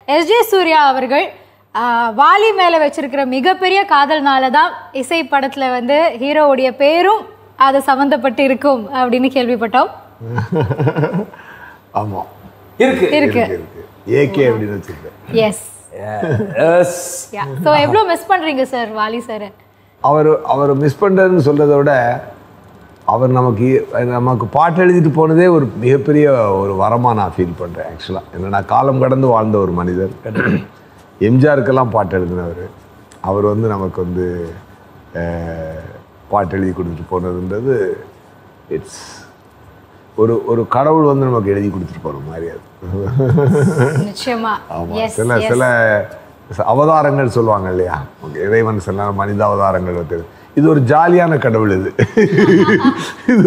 SJ Surya அவர்கள் ஆஹ், வாலி மேலே வச்சிருக்கிற மிகப்பெரிய காதல்னால தான் இசை படத்தில் வந்து ஹீரோவுடைய பேரும் அது சம்மந்தப்பட்டு இருக்கும் அப்படின்னு கேள்விப்பட்டோம் ஆமா இருக்கு இருக்கு ஏகே அப்படின்னு வச்சிருக்கேன் எஸ் எஸ் ஸோ எவ்வளோ மிஸ் பண்ணுறீங்க சார் வாலி சார் அவர் அவர் மிஸ் பண்ணுறதுன்னு சொல்கிறத விட அவர் நமக்கு நமக்கு பாட்டு எழுதிட்டு போனதே ஒரு மிகப்பெரிய ஒரு வரமாக நான் ஃபீல் பண்ணுறேன் ஆக்சுவலாக என்னன்னா காலம் கடந்து வாழ்ந்த ஒரு மனிதர் எம்ஜிஆருக்கெல்லாம் பாட்டு எழுதினவர் அவர் வந்து நமக்கு வந்து அஹ், பாட்டு எழுதி கொடுத்துட்டு போனதுன்றது இட்ஸ் ஒரு ஒரு கடவுள் வந்து நமக்கு எழுதி கொடுத்துட்டு போன மாதிரி அது நிச்சயமா ஆமா எஸ் சில சில அவதாரங்கள் சொல்லுவாங்க இல்லையா இறைவன் சில மனித அவதாரங்கள் வந்து இது ஒரு ஜாலியான கடவுள் இது இது